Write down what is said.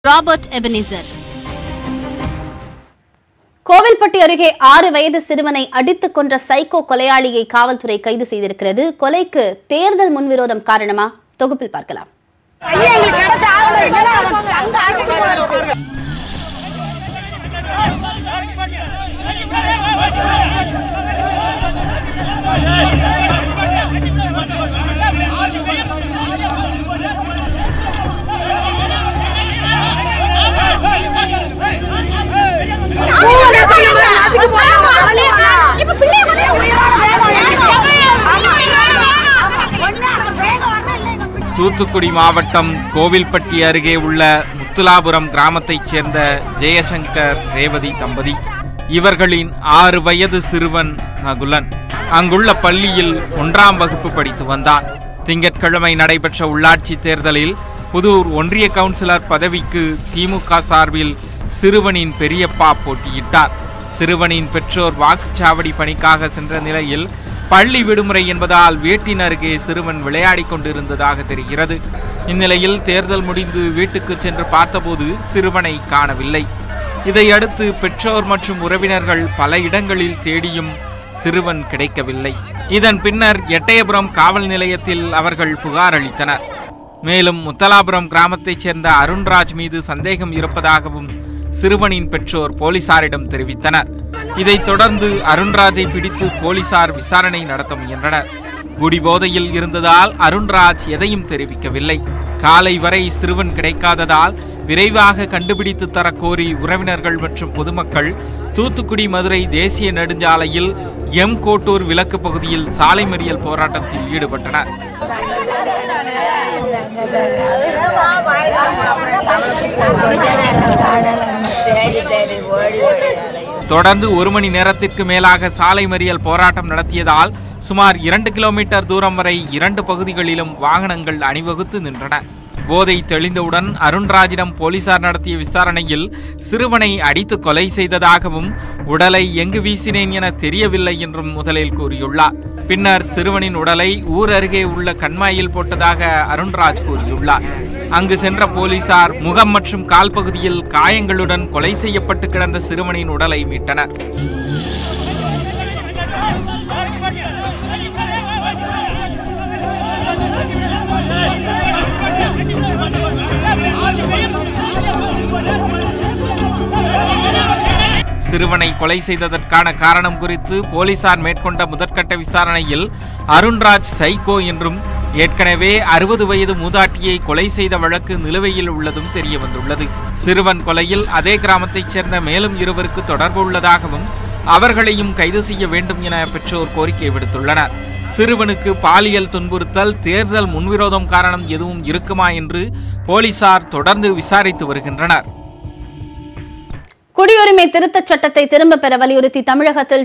Robert எபனிசர் Kovilpatti அருகே ஆறு வயது சிறுவனை அடித்துக் கொன்ற சைக்கோ கொலையாளியை காவல்துறை கைது செய்திருக்கிறது கொலைக்கு தேர்தல் முன்விரோதம் காரணமா தொகுப்பில் பார்க்கலாம் ஐயா எங்களுக்கு கிடைச்ச ஆளுநர் இல்லைன்னா அவன் சங்க அடிச்சு போடுவான். பூனை கொண்டு போய் நசுக்கி போட்டான், வளர்ந்துவானா? என் உயிரோட வேணும் எனக்கு. ஆமா, உயிரோட வேணும். ஒண்ணு அந்த பேக வரணும், இல்லை எங்க பிள்ளை. தூத்துக்குடி மாவட்டம் கோவில்பட்டி அருகே உள்ள முத்துலாபுரம் கிராமத்தைச் சேர்ந்த ஜெயசங்கர் ரேவதி தம்பதி இவர்களின் ஆறு வயது சிறுவன் நகுலன் அங்குள்ள பள்ளியில் ஒன்றாம் வகுப்பு படித்து வந்தான் திங்கட்கிழமை நடைபெற்ற உள்ளாட்சி தேர்தலில் புதூர் ஒன்றிய கவுன்சிலர் பதவிக்கு திமுக சார்பில் சிறுவனின் பெரியப்பா போட்டியிட்டார் சிறுவனின் பெற்றோர் வாக்குச்சாவடி பணிக்காக சென்ற நிலையில் பள்ளி விடுமுறை என்பதால் வீட்டின் அருகே சிறுவன் விளையாடிக் கொண்டிருந்ததாக தெரிகிறது இந்நிலையில் தேர்தல் முடிந்து வீட்டுக்கு சென்று பார்த்தபோது சிறுவனை காணவில்லை இதையடுத்து பெற்றோர் மற்றும் உறவினர்கள் பல இடங்களில் தேடியும் சிறுவன் கிடைக்கவில்லை இதன் பின்னர் எட்டயபுரம் காவல் நிலையத்தில் அவர்கள் புகார் அளித்தனர் மேலும் முத்தலாபுரம் கிராமத்தைச் சேர்ந்த அருண்ராஜ் மீது சந்தேகம் இருப்பதாகவும் சிறுவனின் பெற்றோர் போலீசாரிடம் தெரிவித்தனர் இதைத் தொடர்ந்து அருண்ராஜை பிடித்து போலீசார் விசாரணை நடத்த முயன்றனர் குடிபோதையில் இருந்ததால் அருண்ராஜ் எதையும் தெரிவிக்கவில்லை காலை வரை சிறுவன் கிடைக்காததால் விரைவாக கண்டுபிடித்து தர கோரி உறவினர்கள் மற்றும் பொதுமக்கள் தூத்துக்குடி மதுரை தேசிய நெடுஞ்சாலையில் எம் கோட்டூர் விலக்கு பகுதியில் சாலை மறியல் போராட்டத்தில் ஈடுபட்டனர் தேடி தேடி ஓடி ஓடி தொடர்ந்து ஒரு மணி நேரத்திற்கு மேலாக சாலை மறியல் போராட்டம் நடத்தியதால் சுமார் இரண்டு கிலோமீட்டர் தூரம் வரை இரண்டு பகுதிகளிலும் வாகனங்கள் அணிவகுத்து நின்றன போதை தெளிந்தவுடன் அருண்ராஜிடம் போலீசார் நடத்திய விசாரணையில் சிறுவனை அடித்து கொலை செய்ததாகவும் உடலை எங்கு வீசினேன் என தெரியவில்லை என்றும் முதலில் கூறியுள்ளார் பின்னர் சிறுவனின் உடலை ஊர் அருகே உள்ள கண்மாயில் போட்டதாக அருண்ராஜ் கூறியுள்ளார் அங்கு சென்ற போலீசார் முகம் மற்றும் கால் பகுதியில் காயங்களுடன் கொலை செய்யப்பட்டு கிடந்த சிறுவனின் உடலை மீட்டனர் சிறுவனை கொலை செய்ததற்கான காரணம் குறித்து போலீசார் மேற்கொண்ட முதற்கட்ட விசாரணையில் அருண்ராஜ் சைகோ என்றும் ஏற்கனவே அறுபது வயது மூதாட்டியை கொலை செய்த வழக்கு நிலுவையில் உள்ளதும் தெரிய வந்துள்ளது சிறுவன் கொலையில் அதே கிராமத்தைச் சேர்ந்த மேலும் இருவருக்கு தொடர்பு உள்ளதாகவும் அவர்களையும் கைது செய்ய வேண்டும் என பெற்றோர் கோரிக்கை விடுத்துள்ளனர் சிறுவனுக்கு பாலியல் துன்புறுத்தல் தேர்தல் முன்விரோதம் காரணம் எதுவும் இருக்குமா என்று போலீசார் தொடர்ந்து விசாரித்து வருகின்றனர் குடியுரிமை திருத்தச் சட்டத்தை திரும்பப் பெற வலியுறுத்தி தமிழகத்தில்